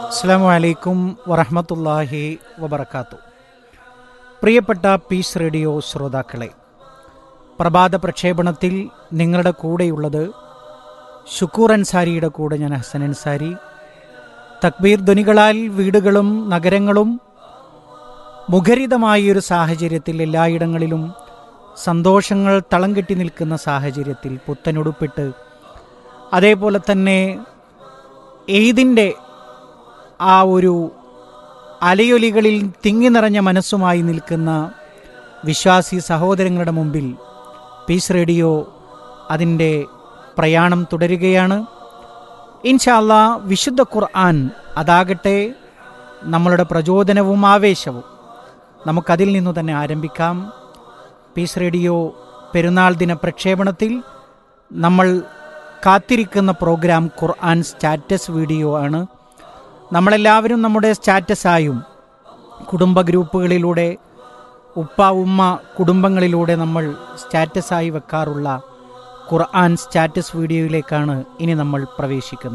അസ്സാം വലൈക്കും വറഹമത്തല്ലാഹി വബർക്കാത്തു പ്രിയപ്പെട്ട പീസ് റേഡിയോ ശ്രോതാക്കളെ പ്രഭാത പ്രക്ഷേപണത്തിൽ നിങ്ങളുടെ കൂടെയുള്ളത് ഷുക്കൂർ അൻസാരിയുടെ കൂടെ ഞാൻ ഹസൻ അൻസാരി തക്ബീർ ധ്വനികളാൽ വീടുകളും നഗരങ്ങളും മുഖരിതമായ ഒരു സാഹചര്യത്തിൽ എല്ലായിടങ്ങളിലും സന്തോഷങ്ങൾ തളം കെട്ടി നിൽക്കുന്ന സാഹചര്യത്തിൽ പുത്തനുടുപ്പിട്ട് അതേപോലെ തന്നെ എയ്തിൻ്റെ ആ ഒരു അലയൊലികളിൽ തിങ്ങി നിറഞ്ഞ മനസ്സുമായി നിൽക്കുന്ന വിശ്വാസി സഹോദരങ്ങളുടെ മുമ്പിൽ പീസ് റേഡിയോ അതിൻ്റെ പ്രയാണം തുടരുകയാണ് ഇൻഷാല്ല വിശുദ്ധ ഖുർആൻ അതാകട്ടെ നമ്മളുടെ പ്രചോദനവും ആവേശവും നമുക്കതിൽ നിന്നു തന്നെ ആരംഭിക്കാം പീസ് റേഡിയോ പെരുന്നാൾ ദിന പ്രക്ഷേപണത്തിൽ നമ്മൾ കാത്തിരിക്കുന്ന പ്രോഗ്രാം ഖുർആൻ സ്റ്റാറ്റസ് വീഡിയോ ആണ് നമ്മളെല്ലാവരും നമ്മുടെ സ്റ്റാറ്റസായും കുടുംബ ഗ്രൂപ്പുകളിലൂടെ ഉപ്പ ഉമ്മ കുടുംബങ്ങളിലൂടെ നമ്മൾ സ്റ്റാറ്റസായി വെക്കാറുള്ള ഖുർആൻ സ്റ്റാറ്റസ് വീഡിയോയിലേക്കാണ് ഇനി നമ്മൾ പ്രവേശിക്കുന്നത്